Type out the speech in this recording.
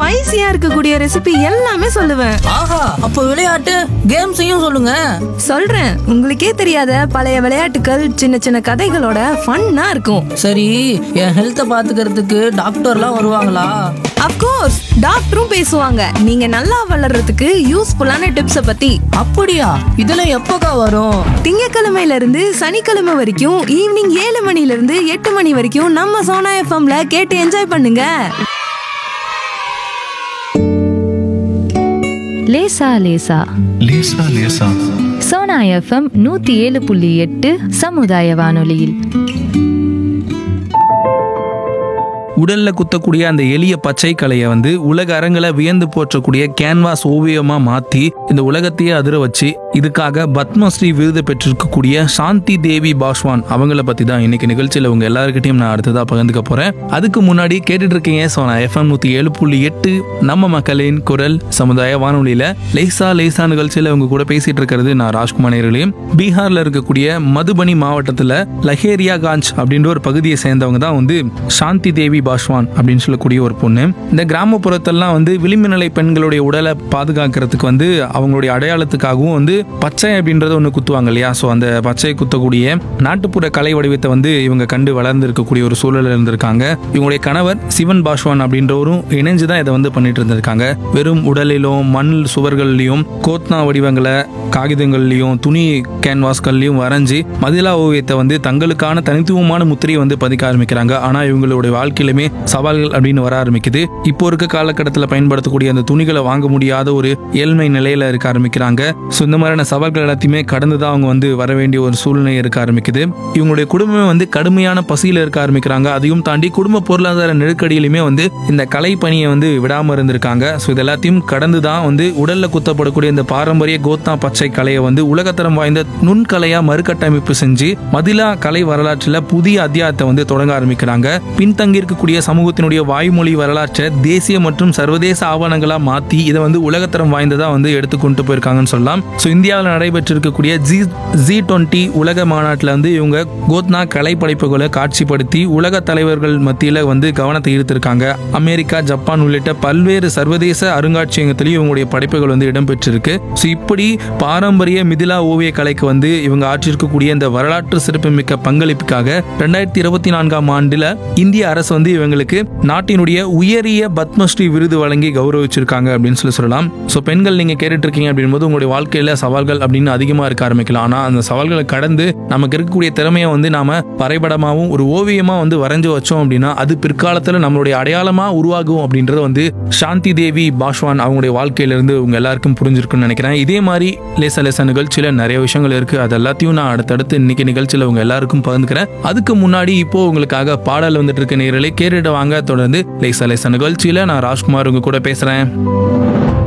ஸ்பைசியா இருக்கக்கூடிய ரெசிபி எல்லாமே சொல்லுவேன் ஆஹா அப்ப விளையாட்டு கேம்ஸையும் சொல்லுங்க சொல்றேன் உங்களுக்கே தெரியாத பழைய விளையாட்டுகள் சின்ன சின்ன கதைகளோட ஃபன்னா இருக்கும் சரி என் ஹெல்த்தை பாத்துக்கிறதுக்கு டாக்டர்லாம் வருவாங்களா அப்கோர்ஸ் டாக்டரும் பேசுவாங்க நீங்க நல்லா வளர்றதுக்கு யூஸ்ஃபுல்லான டிப்ஸ பத்தி அப்படியா இதெல்லாம் எப்பக்கா வரும் திங்கக்கிழமையில இருந்து சனிக்கிழமை வரைக்கும் ஈவினிங் ஏழு மணில இருந்து எட்டு மணி வரைக்கும் நம்ம சோனா எஃப்எம்ல கேட்டு என்ஜாய் பண்ணுங்க லேசா லேசா லேசா லேசா சோனா எஃப்எம் நூத்தி ஏழு புள்ளி எட்டு சமுதாய வானொலியில் உடல்ல குத்தக்கூடிய அந்த எளிய பச்சை கலையை வந்து உலக அரங்கில வியந்து போற்றக்கூடிய கேன்வாஸ் ஓவியமா மாத்தி இந்த உலகத்தையே அதிர வச்சு இதுக்காக பத்மஸ்ரீ விருது பெற்றிருக்கக்கூடிய சாந்தி தேவி பாஸ்வான் அவங்கள பத்தி தான் இன்னைக்கு நிகழ்ச்சியில உங்க எல்லாருக்கிட்டையும் நான் அடுத்ததா பகிர்ந்துக்க போறேன் அதுக்கு முன்னாடி கேட்டுட்டு இருக்கீங்க ஸோ நான் எஃப்எம் நூத்தி ஏழு புள்ளி எட்டு நம்ம மக்களின் குரல் சமுதாய வானொலியில லேசா லேசா நிகழ்ச்சியில உங்க கூட பேசிட்டு இருக்கிறது நான் ராஜ்குமார் நேர்களையும் பீகார்ல இருக்கக்கூடிய மதுபனி மாவட்டத்துல லஹேரியா காஞ்ச் அப்படின்ற ஒரு பகுதியை சேர்ந்தவங்க தான் வந்து சாந்தி தேவி பாஸ்வான் அப்படின்னு சொல்லக்கூடிய ஒரு பொண்ணு இந்த கிராமப்புறத்தெல்லாம் வந்து விளிம்பு நிலை பெண்களுடைய உடலை பாதுகாக்கிறதுக்கு வந்து அவங்களுடைய அடையாளத்துக்காகவும் வந்து பச்சை அப்படின்றத ஒன்று குத்துவாங்க இல்லையா ஸோ அந்த பச்சை குத்தக்கூடிய நாட்டுப்புற கலை வடிவத்தை வந்து இவங்க கண்டு வளர்ந்து இருக்கக்கூடிய ஒரு சூழல் இருந்திருக்காங்க இவங்களுடைய கணவர் சிவன் பாஸ்வான் அப்படின்றவரும் இணைஞ்சு தான் இதை வந்து பண்ணிட்டு இருந்திருக்காங்க வெறும் உடலிலும் மண் சுவர்கள்லையும் கோத்னா வடிவங்களை காகிதங்கள்லையும் துணி கேன்வாஸ்கள்லையும் வரைஞ்சி மதிலா ஓவியத்தை வந்து தங்களுக்கான தனித்துவமான முத்திரையை வந்து பதிக்க ஆரம்பிக்கிறாங்க ஆனா இவங்களுடைய வாழ்க்கையிலுமே சவால்கள் அப்படின்னு வர ஆரம்பிக்குது இப்போ இருக்க காலகட்டத்தில் பயன்படுத்தக்கூடிய அந்த துணிகளை வாங்க முடியாத ஒரு ஏழ்மை நிலையில இருக்க ஆரம்பிக்கிறாங்க ஸோ இந்த மாதிரியான சவால்கள் எல்லாத்தையுமே கடந்து தான் அவங்க வந்து வர வேண்டிய ஒரு சூழ்நிலை இருக்க ஆரம்பிக்குது இவங்களுடைய குடும்பமே வந்து கடுமையான பசியில இருக்க ஆரம்பிக்கிறாங்க அதையும் தாண்டி குடும்ப பொருளாதார நெருக்கடியிலுமே வந்து இந்த கலை பணியை வந்து விடாம இருந்திருக்காங்க ஸோ இது எல்லாத்தையும் கடந்து தான் வந்து உடல்ல குத்தப்படக்கூடிய இந்த பாரம்பரிய கோத்தா பச்சை கலையை வந்து உலகத்தரம் வாய்ந்த நுண்கலையா மறுகட்டமைப்பு செஞ்சு மதிலா கலை வரலாற்றில் புதிய அத்தியாயத்தை வந்து தொடங்க ஆரம்பிக்கிறாங்க பின்தங்கி இருக்கக்கூடிய சமூகத்தினுடைய வாய்மொழி வரலாற்றை தேசிய மற்றும் சர்வதேச ஆவணங்களா மாத்தி இதை வந்து உலகத்தரம் வாய்ந்ததா வந்து எடுத்து கொண்டு போயிருக்காங்கன்னு சொல்லலாம் ஸோ இந்தியாவில் நடைபெற்றிருக்கக்கூடிய ஜி ஜி டுவெண்ட்டி உலக மாநாட்டில் வந்து இவங்க கோத்னா கலை படைப்புகளை காட்சிப்படுத்தி உலக தலைவர்கள் மத்தியில் வந்து கவனத்தை ஈர்த்திருக்காங்க அமெரிக்கா ஜப்பான் உள்ளிட்ட பல்வேறு சர்வதேச அருங்காட்சியகத்திலையும் இவங்களுடைய படைப்புகள் வந்து இடம்பெற்றிருக்கு ஸோ இப்படி பாரம்பரிய மிதிலா ஓவிய கலைக்கு வந்து இவங்க ஆற்றிருக்கக்கூடிய இந்த வரலாற்று சிறப்புமிக்க பங்களிப்புக்காக ரெண்டாயிரத்தி இருபத்தி நான்காம் ஆண்டுல இந்திய அரசு வந்து இவங்களுக்கு நாட்டினுடைய உயரிய பத்மஸ்ரீ விருது வழங்கி கௌரவிச்சிருக்காங்க அப்படின்னு சொல்லி சொல்லலாம் ஸோ பெண்கள் நீங்க கேட்டுட்டு இருக்கீங்க அப்படின்போது உங்களுடைய வாழ்க்கையில சவால்கள் அப்படின்னு அதிகமா இருக்க ஆரம்பிக்கலாம் ஆனா அந்த சவால்களை கடந்து நமக்கு இருக்கக்கூடிய திறமையை வந்து நாம வரைபடமாவும் ஒரு ஓவியமா வந்து வரைஞ்சு வச்சோம் அப்படின்னா அது பிற்காலத்துல நம்மளுடைய அடையாளமா உருவாகும் அப்படின்றத வந்து சாந்தி தேவி பாஷ்வான் அவங்களுடைய வாழ்க்கையிலிருந்து உங்க எல்லாருக்கும் புரிஞ்சிருக்குன்னு நினைக்கிறேன் இதே மாதிரி லேசா லேசா நிகழ்ச்சியில நிறைய விஷயங்கள் இருக்கு அது எல்லாத்தையும் நான் அடுத்தடுத்து இன்னைக்கு நிகழ்ச்சியில உங்க எல்லாருக்கும் பகிர்ந்துக்கிறேன் அதுக்கு முன்னாடி இப்போ உங்களுக்காக பாடல் வந்துட்டு இருக்க நேரலை கேட்டுட்டு வாங்க தொடர்ந்து லேசா லேசா நிகழ்ச்சியில நான் ராஜ்குமார் உங்க கூட பேசுறேன்